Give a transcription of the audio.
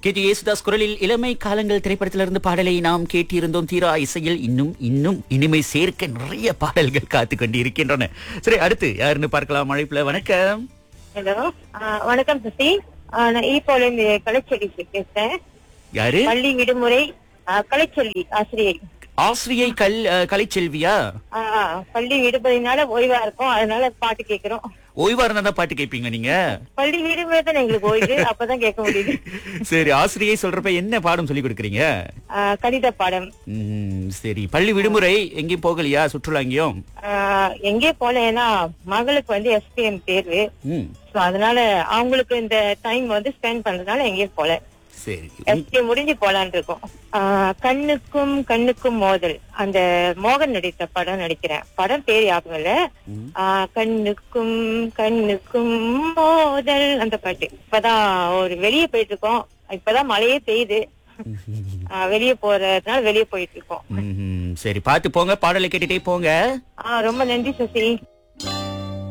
KG Yesudas குரலில் இளமை காலங்கள் திரைப்படத்திலிருந்து பாடலை நாம் கேட்டிருந்தோம் தீரா இசையில் இன்னும் இன்னும் இனிமை சேர்க்க நிறைய பாடல்கள் காத்து கொண்டு இருக்கின்றன சரி அடுத்து யாருன்னு பார்க்கலாம் அழைப்புல வணக்கம் ஹலோ வணக்கம் சசி ஆ, நான் ஈப்போல இருந்து கலைச்செல்வி பேசுறேன் யாரு பள்ளி விடுமுறை ஆ, கலைச்செல்வி ஆசிரியை ஆசிரியை கல் அஹ், கலைச்செல்வியா ஆ, ஆ, பள்ளி விடுமுறைனால ஓய்வா இருக்கும் அதனால பாட்டு கேக்குறோம் ஓய்வா இருந்தா தான் பாட்டு கேட்பீங்க நீங்க பள்ளி விடுமுறை தான் எங்களுக்கு ஓய்வு அப்பதான் கேட்க முடியுது சரி ஆசிரியை சொல்றப்ப என்ன பாடம் சொல்லி கொடுக்குறீங்க ஆ, கணித பாடம் ம், சரி பள்ளி விடுமுறை எங்கேயும் போகலையா சுற்றுலா எங்கேயும் ஆ, எங்கே போல ஏன்னா மகளுக்கு வந்து எஸ்பிஎம் தேர்வு ம், So, அதனால அவங்களுக்கு இந்த டைம் வந்து ஸ்பெண்ட் பண்றதுனால எங்கேயும் போல சரி எஸ்பிஎம் முடிஞ்சு போலான்னு இருக்கோம் ஆ, கண்ணுக்கும் கண்ணுக்கும் மோதல் அந்த மோகன் நடித்த படம் நடிக்கிறேன் படம் பேர் ஞாபகம் இல்ல ம். ஆ, கண்ணுக்கும் கண்ணுக்கும் மோதல் அந்த பாட்டு இப்பதான் ஒரு வெளியே போயிட்டு இருக்கோம் இப்பதான் மழையே பெய்யுது ஆ, வெளியே போறதுனால வெளியே போயிட்டு இருக்கோம் ம், சரி பாத்து போங்க பாடலை கேட்டுட்டே போங்க ஆ, ரொம்ப நன்றி சசி